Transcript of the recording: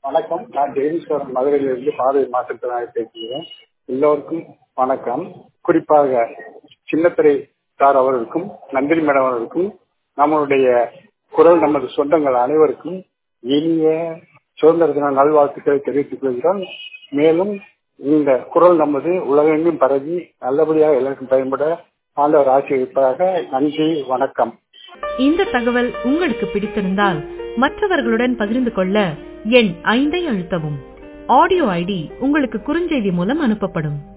வணக்கம் நான் ஜெகதீஸ்வரன் மதுரையிலிருந்து பார்வை மாற்றுத்திறனாளி பேசுகிறேன் எல்லோருக்கும் வணக்கம் குறிப்பாக சின்னத்திரை சார் அவர்களுக்கும் நந்தினி மேடம் அவர்களுக்கும் நம்மளுடைய குரல் நமது சொந்தங்கள் அனைவருக்கும் இனிய சுதந்திர தின நல்வாழ்த்துக்களை தெரிவித்துக் கொள்கிறோம் மேலும் இந்த குரல் நமது உலகெங்கும் பரவி நல்லபடியாக எல்லாருக்கும் பயன்பட ஆண்டவர் ஆசிரியப்பாக நன்றி வணக்கம் இந்த தகவல் உங்களுக்கு பிடித்திருந்தால் மற்றவர்களுடன் பகிர்ந்து கொள்ள எண் ஐந்தை அழுத்தவும் ஆடியோ ஐடி உங்களுக்கு குறுஞ்செய்தி மூலம் அனுப்பப்படும்